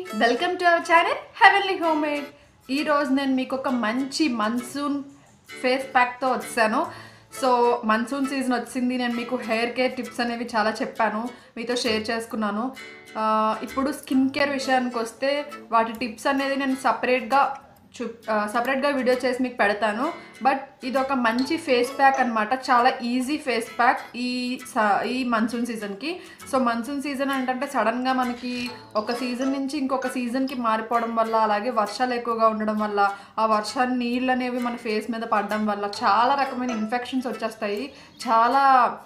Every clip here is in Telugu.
welcome to our channel heavenly home made ఈరోజు నేను మీకు ఒక మంచి మన్సూన్ ఫేస్ ప్యాక్తో వచ్చాను సో మన్సూన్ సీజన్ వచ్చింది నేను మీకు హెయిర్ కేర్ టిప్స్ అనేవి చాలా చెప్పాను మీతో షేర్ చేసుకున్నాను ఆ, ఇప్పుడు స్కిన్ కేర్ విషయానికి వస్తే వాటి టిప్స్ అనేది నేను సపరేట్గా చూ సపరేట్గా వీడియో చేసి మీకు పెడతాను బట్ ఇది ఒక మంచి ఫేస్ ప్యాక్ అనమాట చాలా ఈజీ ఫేస్ ప్యాక్ ఈ స- ఈ మన్సూన్ సీజన్కి సో మన్సూన్ సీజన్ ఏంటంటే సడన్గా మనకి ఒక సీజన్ నుంచి ఇంకొక సీజన్కి మారిపోవడం వల్ల అలాగే వర్షాలు ఎక్కువగా ఉండడం వల్ల ఆ వర్షాన్ని నీళ్ళు అనేవి మన ఫేస్ మీద పడడం వల్ల చాలా రకమైన ఇన్ఫెక్షన్స్ వచ్చేస్తాయి చాలా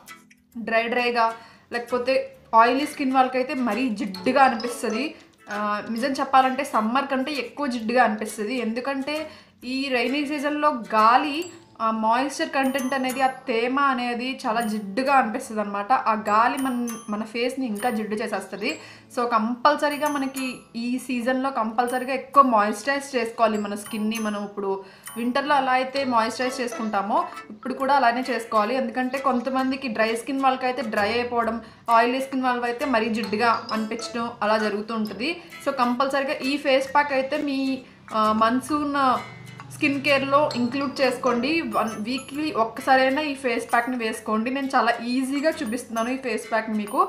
డ్రై డ్రైగా లేకపోతే ఆయిలీ స్కిన్ వాళ్ళకైతే మరీ జిడ్డుగా అనిపిస్తుంది ఆ, నిజం చెప్పాలంటే సమ్మర్ కంటే ఎక్కువ జిడ్డుగా అనిపిస్తుంది ఎందుకంటే ఈ రైనీ సీజన్లో గాలి ఆ మాయిశ్చర్ కంటెంట్ అనేది ఆ తేమ అనేది చాలా జిడ్డుగా అనిపిస్తుంది అనమాట ఆ గాలి మన మన ఫేస్ని ఇంకా జిడ్డు చేసేస్తుంది సో కంపల్సరీగా మనకి ఈ సీజన్లో కంపల్సరీగా ఎక్కువ మాయిశ్చరైజ్ చేసుకోవాలి మన స్కిన్ని మనం ఇప్పుడు వింటర్లో ఎలా అయితే మాయిశ్చరైజ్ చేసుకుంటామో ఇప్పుడు కూడా అలానే చేసుకోవాలి ఎందుకంటే కొంతమందికి డ్రై స్కిన్ వాళ్ళకైతే డ్రై అయిపోవడం ఆయిలీ స్కిన్ వాళ్ళకైతే మరీ జిడ్డుగా అనిపించడం అలా జరుగుతూ ఉంటుంది సో కంపల్సరీగా ఈ ఫేస్ ప్యాక్ అయితే మీ మన్సూన్ స్కిన్ కేర్లో ఇంక్లూడ్ చేసుకోండి వన్ వీక్లీ ఒక్కసారైనా ఈ ఫేస్ ప్యాక్ని వేసుకోండి నేను చాలా ఈజీగా చూపిస్తున్నాను ఈ ఫేస్ ప్యాక్ మీకు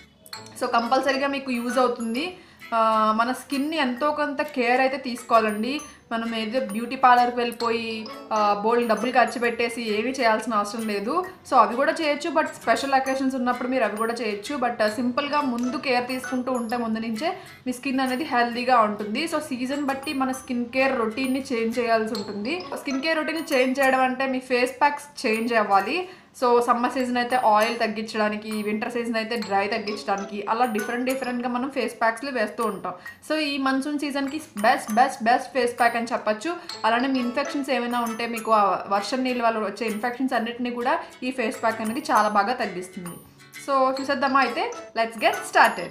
సో కంపల్సరీగా మీకు యూజ్ అవుతుంది ఆ, మన స్కిన్ని ఎంతో కొంత కేర్ అయితే తీసుకోవాలండి మనం ఏదో బ్యూటీ పార్లర్కి వెళ్ళిపోయి బోల్డ్ డబ్బులు ఖర్చు పెట్టేసి ఏమీ చేయాల్సిన అవసరం లేదు సో అవి కూడా చేయొచ్చు బట్ స్పెషల్ అకేషన్స్ ఉన్నప్పుడు మీరు అవి కూడా చేయొచ్చు బట్ సింపుల్గా ముందు కేర్ తీసుకుంటూ ఉంటే ముందు నుంచే మీ స్కిన్ అనేది హెల్తీగా ఉంటుంది సో సీజన్ బట్టి మన స్కిన్ కేర్ రొటీన్ని చేంజ్ చేయాల్సి ఉంటుంది స్కిన్ కేర్ రొటీన్ చేంజ్ చేయడం అంటే మీ ఫేస్ ప్యాక్స్ చేంజ్ అవ్వాలి సో సమ్మర్ సీజన్ అయితే ఆయిల్ తగ్గించడానికి వింటర్ సీజన్ అయితే డ్రై తగ్గించడానికి అలా డిఫరెంట్ డిఫరెంట్గా మనం ఫేస్ ప్యాక్స్లు వేస్తూ ఉంటాం సో ఈ మన్సూన్ సీజన్కి best best best face pack అని చెప్పొచ్చు అలానే మీ ఇన్ఫెక్షన్స్ ఏమైనా ఉంటే మీకు ఆ వర్షం నీళ్ళ వల్ల వచ్చే ఇన్ఫెక్షన్స్ అన్నిటిని కూడా ఈ ఫేస్ ప్యాక్ అనేది చాలా బాగా తగ్గిస్తుంది సో చూసేద్దామా అయితే లెట్స్ గెట్ స్టార్టెడ్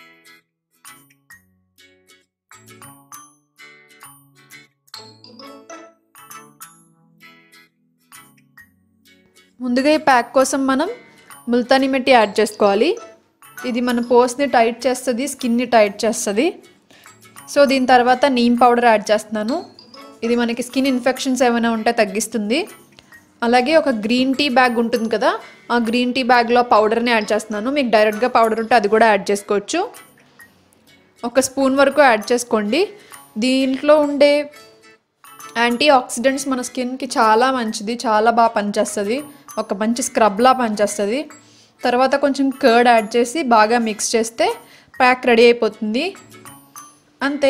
ముందుగా ఈ ప్యాక్ కోసం మనం ముల్తానీ మెట్టి యాడ్ చేసుకోవాలి ఇది మన పోస్ని టైట్ చేస్తుంది స్కిన్ని టైట్ చేస్తుంది సో దీని తర్వాత నీమ్ పౌడర్ యాడ్ చేస్తున్నాను ఇది మనకి స్కిన్ ఇన్ఫెక్షన్స్ ఏమైనా ఉంటే తగ్గిస్తుంది అలాగే ఒక గ్రీన్ టీ బ్యాగ్ ఉంటుంది కదా ఆ గ్రీన్ టీ బ్యాగ్లో పౌడర్ని యాడ్ చేస్తున్నాను మీకు డైరెక్ట్గా పౌడర్ ఉంటే అది కూడా యాడ్ చేసుకోవచ్చు ఒక స్పూన్ వరకు యాడ్ చేసుకోండి దీంట్లో ఉండే యాంటీ ఆక్సిడెంట్స్ మన స్కిన్కి చాలా మంచిది చాలా బాగా పనిచేస్తుంది ఒక మంచి స్క్రబ్లా పనిచేస్తుంది తర్వాత కొంచెం కర్డ్ యాడ్ చేసి బాగా మిక్స్ చేస్తే ప్యాక్ రెడీ అయిపోతుంది అంతే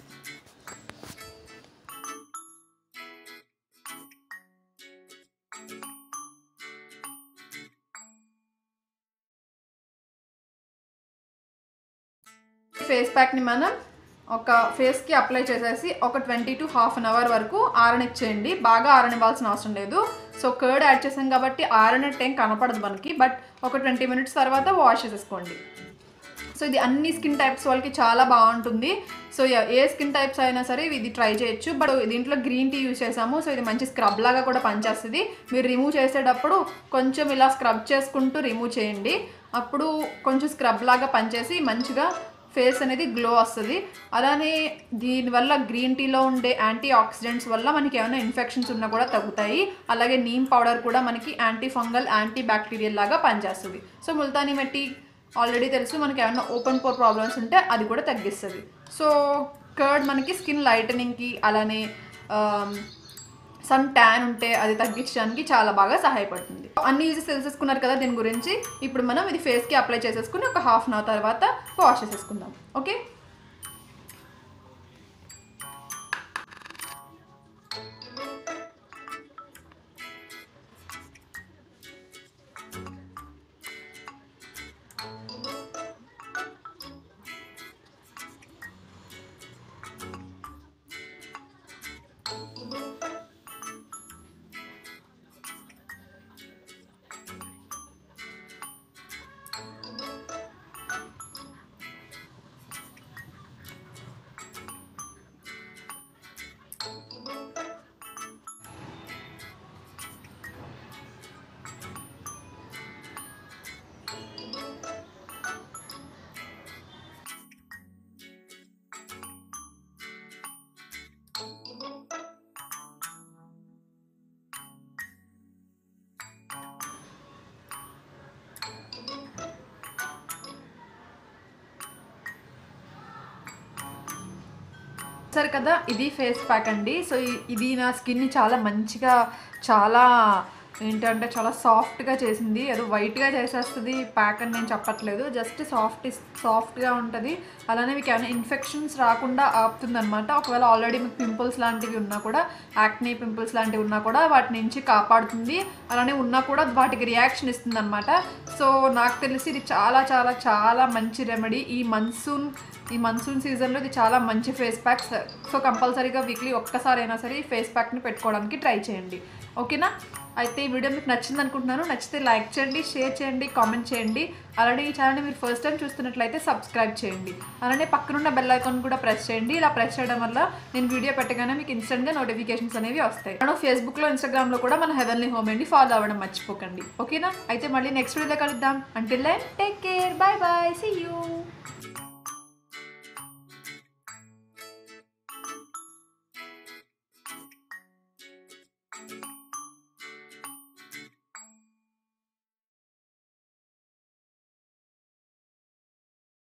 ఫేస్ ప్యాక్ని మనం ఒక ఫేస్కి అప్లై చేసేసి ఒక twenty to half an hour వరకు ఆరనిచ్చేయండి బాగా ఆరనివ్వాల్సిన అవసరం లేదు సో కర్డ్ యాడ్ చేసాం కాబట్టి ఆరనట్టు ఏం కనపడదు మనకి బట్ ఒక ట్వంటీ మినిట్స్ తర్వాత వాష్ చేసేసుకోండి సో ఇది అన్ని స్కిన్ టైప్స్ వాళ్ళకి చాలా బాగుంటుంది so a- any skin types అయినా సరే ఇది ట్రై చేయొచ్చు బట్ దీంట్లో గ్రీన్ టీ యూజ్ చేసాము సో ఇది మంచి స్క్రబ్ లాగా కూడా పనిచేస్తుంది మీరు రిమూవ్ చేసేటప్పుడు కొంచెం ఇలా స్క్రబ్ చేసుకుంటూ రిమూవ్ చేయండి అప్పుడు కొంచెం స్క్రబ్ లాగా పనిచేసి మంచిగా ఫేస్ అనేది గ్లో వస్తుంది అలానే దీనివల్ల గ్రీన్ టీలో ఉండే యాంటీ ఆక్సిడెంట్స్ వల్ల మనకి ఏమైనా ఇన్ఫెక్షన్స్ ఉన్నా కూడా తగ్గుతాయి అలాగే నీమ్ పౌడర్ కూడా మనకి యాంటీ ఫంగల్ యాంటీ బ్యాక్టీరియల్ లాగా పనిచేస్తుంది సో ముల్తానీ మెట్టి ఆల్రెడీ తెలుసు మనకి ఏమైనా ఓపెన్ పోర్ ప్రాబ్లమ్స్ ఉంటే అది కూడా తగ్గిస్తుంది సో కర్డ్ మనకి స్కిన్ లైటనింగ్కి అలానే సమ్ ట్యాన్ ఉంటే అది తగ్గించడానికి చాలా బాగా సహాయపడుతుంది అన్ని యూజెస్ తెలిసేసుకున్నారు కదా దీని గురించి ఇప్పుడు మనం ఇది ఫేస్కి అప్లై చేసేసుకుని ఒక హాఫ్ అన్ అవర్ తర్వాత వాష్ చేసేసుకుందాం ఓకే సరే కదా ఇది ఫేస్ ప్యాక్ అండి సో ఇ- ఇది నా స్కిన్ని చాలా మంచిగా చాలా ఏంటంటే చాలా సాఫ్ట్గా చేసింది ఏదో వైట్గా చేసేస్తుంది ప్యాక్ అని నేను చెప్పట్లేదు జస్ట్ సాఫ్ట్ సాఫ్ట్గా ఉంటుంది అలానే మీకు ఏమైనా ఇన్ఫెక్షన్స్ రాకుండా ఆపుతుంది అనమాట ఒకవేళ ఆల్రెడీ మీకు పింపుల్స్ లాంటివి ఉన్నా కూడా యాక్నీ పింపుల్స్ లాంటివి ఉన్నా కూడా వాటి నుంచి కాపాడుతుంది అలానే ఉన్నా కూడా వాటికి రియాక్షన్ ఇస్తుంది అనమాట సో నాకు తెలిసి ఇది చాలా చాలా చాలా మంచి రెమెడీ ఈ మన్సూన్ ఈ మన్సూన్ సీజన్లో ఇది చాలా మంచి ఫేస్ ప్యాక్ సో కంపల్సరీగా వీక్లీ ఒక్కసారి అయినా సరే ఈ ఫేస్ ప్యాక్ని పెట్టుకోవడానికి ట్రై చేయండి ఓకేనా అయితే ఈ వీడియో మీకు నచ్చింది అనుకుంటున్నాను నచ్చితే లైక్ చేయండి షేర్ చేయండి కామెంట్ చేయండి అలానే ఈ ఛానల్ని మీరు ఫస్ట్ టైం చూస్తున్నట్లయితే సబ్స్క్రైబ్ చేయండి అలానే పక్కనున్న బెల్ ఐకాన్ కూడా ప్రెస్ చేయండి ఇలా ప్రెస్ చేయడం వల్ల నేను వీడియో పెట్టగానే మీకు ఇన్స్టెంట్గా నోటిఫికేషన్స్ అనేవి వస్తాయి మనం ఫేస్బుక్లో ఇన్స్టాగ్రామ్లో కూడా మన హెవెన్లీ హోమ్ అండి ఫాలో అవ్వడం మర్చిపోకండి ఓకేనా అయితే మళ్ళీ నెక్స్ట్ వీడియోలో కలుద్దాం until take care bye bye see you